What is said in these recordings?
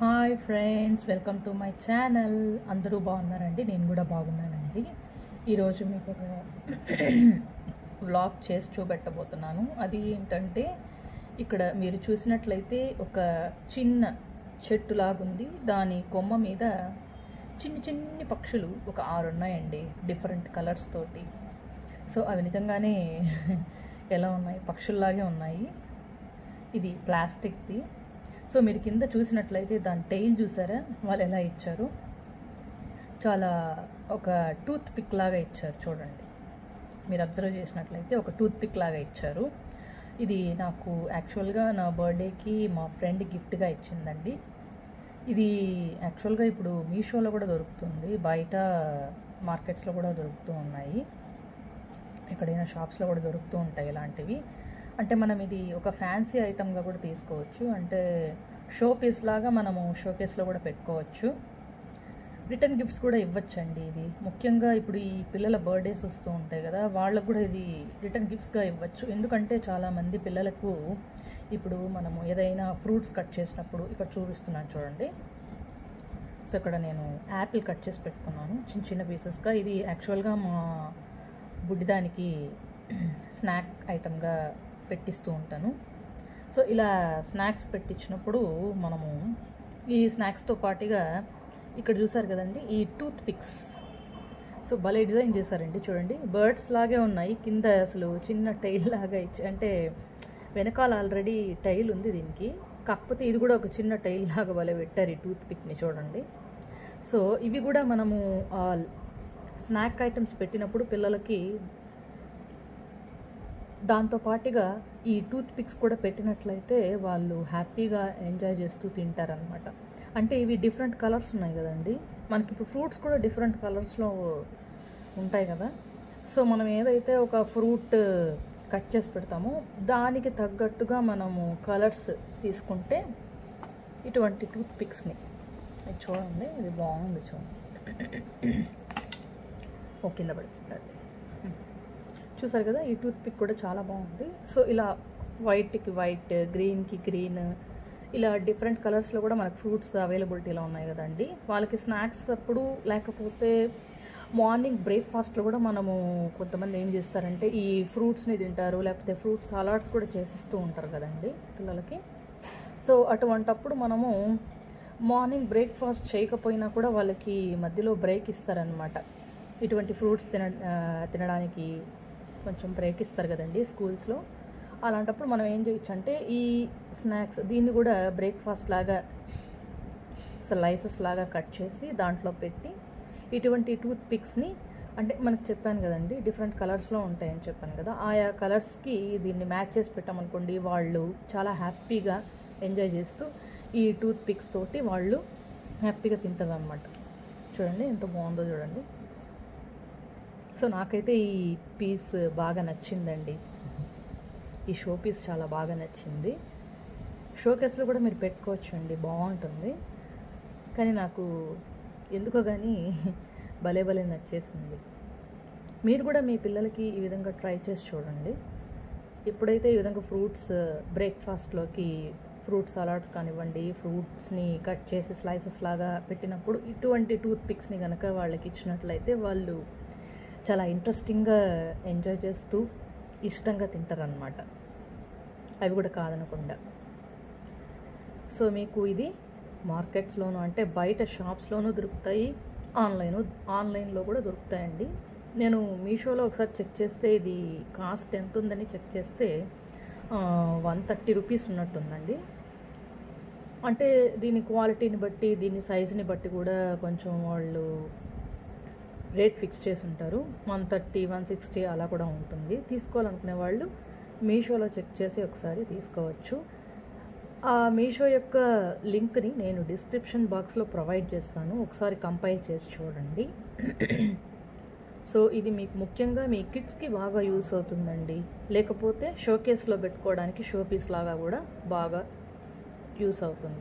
hi friends welcome to my channel అందరూ బాగున్నారండి నేను కూడా బాగున్నానండి ఈరోజు మీకు ఒక వ్లాగ్ చేసి చూపెట్టబోతున్నాను అది ఏంటంటే ఇక్కడ మీరు చూసినట్లయితే ఒక చిన్న చెట్టు లాగుంది దాని కొమ్మ మీద చిన్ని చిన్ని పక్షులు ఒక ఆరు ఉన్నాయండి డిఫరెంట్ కలర్స్ తోటి సో అవి నిజంగానే ఎలా ఉన్నాయి పక్షుల్లాగే ఉన్నాయి ఇది ప్లాస్టిక్ది సో మీరు కింద చూసినట్లయితే దాని టైల్ చూసారా వాళ్ళు ఎలా ఇచ్చారు చాలా ఒక టూత్ పిక్ లాగా ఇచ్చారు చూడండి మీరు అబ్జర్వ్ చేసినట్లయితే ఒక టూత్ పిక్ లాగా ఇచ్చారు ఇది నాకు యాక్చువల్గా నా బర్త్డేకి మా ఫ్రెండ్ గిఫ్ట్గా ఇచ్చిందండి ఇది యాక్చువల్గా ఇప్పుడు మీషోలో కూడా దొరుకుతుంది బయట మార్కెట్స్లో కూడా దొరుకుతూ ఉన్నాయి ఎక్కడైనా షాప్స్లో కూడా దొరుకుతూ ఉంటాయి ఇలాంటివి అంటే మనం ఇది ఒక ఫ్యాన్సీ ఐటమ్గా కూడా తీసుకోవచ్చు అంటే షో పీస్ లాగా మనము షోకేస్లో కూడా పెట్టుకోవచ్చు రిటర్న్ గిఫ్ట్స్ కూడా ఇవ్వచ్చండి ఇది ముఖ్యంగా ఇప్పుడు ఈ పిల్లల బర్త్డేస్ వస్తూ ఉంటాయి కదా వాళ్ళకు కూడా ఇది రిటర్న్ గిఫ్ట్స్గా ఇవ్వచ్చు ఎందుకంటే చాలామంది పిల్లలకు ఇప్పుడు మనము ఏదైనా ఫ్రూట్స్ కట్ చేసినప్పుడు ఇక్కడ చూపిస్తున్నాను చూడండి సో ఇక్కడ నేను యాపిల్ కట్ చేసి పెట్టుకున్నాను చిన్న చిన్న పీసెస్గా ఇది యాక్చువల్గా మా బుడ్డిదానికి స్నాక్ ఐటమ్గా పెట్టిస్తూ ఉంటాను సో ఇలా స్నాక్స్ పెట్టించినప్పుడు మనము ఈ స్నాక్స్తో పాటుగా ఇక్కడ చూసారు కదండి ఈ టూత్ పిక్స్ సో భలే డిజైన్ చేశారండి చూడండి బర్డ్స్ లాగే ఉన్నాయి కింద అసలు చిన్న టైల్ లాగా ఇచ్చి అంటే వెనకాల ఆల్రెడీ టైల్ ఉంది దీనికి కాకపోతే ఇది కూడా ఒక చిన్న టైల్ లాగా భలే పెట్టారు ఈ టూత్ పిక్ని చూడండి సో ఇవి కూడా మనము స్నాక్ ఐటమ్స్ పెట్టినప్పుడు పిల్లలకి దాంతో పాటుగా ఈ టూత్ పిక్స్ కూడా పెట్టినట్లయితే వాళ్ళు హ్యాపీగా ఎంజాయ్ చేస్తూ తింటారనమాట అంటే ఇవి డిఫరెంట్ కలర్స్ ఉన్నాయి కదండి మనకి ఇప్పుడు ఫ్రూట్స్ కూడా డిఫరెంట్ కలర్స్లో ఉంటాయి కదా సో మనం ఏదైతే ఒక ఫ్రూట్ కట్ చేసి పెడతామో దానికి తగ్గట్టుగా మనము కలర్స్ తీసుకుంటే ఇటువంటి టూత్ పిక్స్ని ఇది చూడండి ఇది బాగుంది చూడండి ఓ కింద పడిపోతుంది చూసారు కదా ఈ టూత్ పిక్ కూడా చాలా బాగుంది సో ఇలా వైట్కి వైట్ గ్రీన్కి గ్రీన్ ఇలా డిఫరెంట్ కలర్స్లో కూడా మనకు ఫ్రూట్స్ అవైలబిలిటీలో ఉన్నాయి కదండి వాళ్ళకి స్నాక్స్ అప్పుడు లేకపోతే మార్నింగ్ బ్రేక్ఫాస్ట్లో కూడా మనము కొంతమంది ఏం చేస్తారంటే ఈ ఫ్రూట్స్ని తింటారు లేకపోతే ఫ్రూట్ సలాడ్స్ కూడా చేసిస్తూ ఉంటారు కదండి పిల్లలకి సో అటువంటప్పుడు మనము మార్నింగ్ బ్రేక్ఫాస్ట్ చేయకపోయినా కూడా వాళ్ళకి మధ్యలో బ్రేక్ ఇస్తారనమాట ఇటువంటి ఫ్రూట్స్ తిన తినడానికి కొంచెం బ్రేక్ ఇస్తారు కదండి స్కూల్స్లో అలాంటప్పుడు మనం ఏం చేయొచ్చు అంటే ఈ స్నాక్స్ దీన్ని కూడా బ్రేక్ఫాస్ట్ లాగా స్లైసెస్ లాగా కట్ చేసి దాంట్లో పెట్టి ఇటువంటి టూత్ పిక్స్ని అంటే మనకు చెప్పాను కదండి డిఫరెంట్ కలర్స్లో ఉంటాయని చెప్పాను కదా ఆయా కలర్స్కి దీన్ని మ్యాచ్ చేసి పెట్టామనుకోండి వాళ్ళు చాలా హ్యాపీగా ఎంజాయ్ చేస్తూ ఈ టూత్ పిక్స్ తోటి వాళ్ళు హ్యాపీగా తింటారు అనమాట చూడండి ఎంత బాగుందో చూడండి సో నాకైతే ఈ పీస్ బాగా నచ్చిందండి ఈ షో పీస్ చాలా బాగా నచ్చింది షోకేస్లో కూడా మీరు పెట్టుకోవచ్చు అండి బాగుంటుంది కానీ నాకు ఎందుకో కానీ భలే భలే నచ్చేసింది మీరు కూడా మీ పిల్లలకి ఈ విధంగా ట్రై చేసి చూడండి ఎప్పుడైతే ఈ విధంగా ఫ్రూట్స్ బ్రేక్ఫాస్ట్లోకి ఫ్రూట్ సలాడ్స్ కానివ్వండి ఫ్రూట్స్ని కట్ చేసి స్లైసెస్ లాగా పెట్టినప్పుడు ఇటువంటి టూత్ పిక్స్ని కనుక వాళ్ళకి ఇచ్చినట్లయితే వాళ్ళు చాలా ఇంట్రెస్టింగ్గా ఎంజాయ్ చేస్తూ ఇష్టంగా తింటారనమాట అవి కూడా కాదనకుండా సో మీకు ఇది మార్కెట్స్లోనూ అంటే బయట షాప్స్లోనూ దొరుకుతాయి ఆన్లైన్ ఆన్లైన్లో కూడా దొరుకుతాయండి నేను మీషోలో ఒకసారి చెక్ చేస్తే ఇది కాస్ట్ ఎంత ఉందని చెక్ చేస్తే వన్ థర్టీ రూపీస్ ఉన్నట్టుందండి అంటే దీని క్వాలిటీని బట్టి దీని సైజుని బట్టి కూడా కొంచెం వాళ్ళు రేట్ ఫిక్స్ చేసి ఉంటారు వన్ థర్టీ వన్ సిక్స్టీ అలా కూడా ఉంటుంది తీసుకోవాలనుకునే వాళ్ళు మీషోలో చెక్ చేసి ఒకసారి తీసుకోవచ్చు ఆ మీషో యొక్క లింక్ని నేను డిస్క్రిప్షన్ బాక్స్లో ప్రొవైడ్ చేస్తాను ఒకసారి కంపైల్ చేసి చూడండి సో ఇది మీకు ముఖ్యంగా మీ కిడ్స్కి బాగా యూస్ అవుతుందండి లేకపోతే షోకేస్లో పెట్టుకోవడానికి షో పీస్ లాగా కూడా బాగా యూస్ అవుతుంది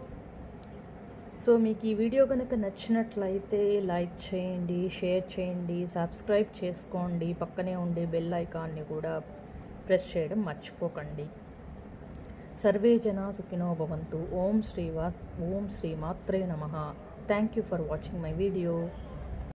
సో మీకు ఈ వీడియో కనుక నచ్చినట్లయితే లైక్ చేయండి షేర్ చేయండి సబ్స్క్రైబ్ చేసుకోండి పక్కనే ఉండే బెల్ ఐకాన్ని కూడా ప్రెస్ చేయడం మర్చిపోకండి సర్వే జనా సుఖినో భవంతు ఓం శ్రీ వా ఓం శ్రీ మాత్రే నమ thank you for watching my video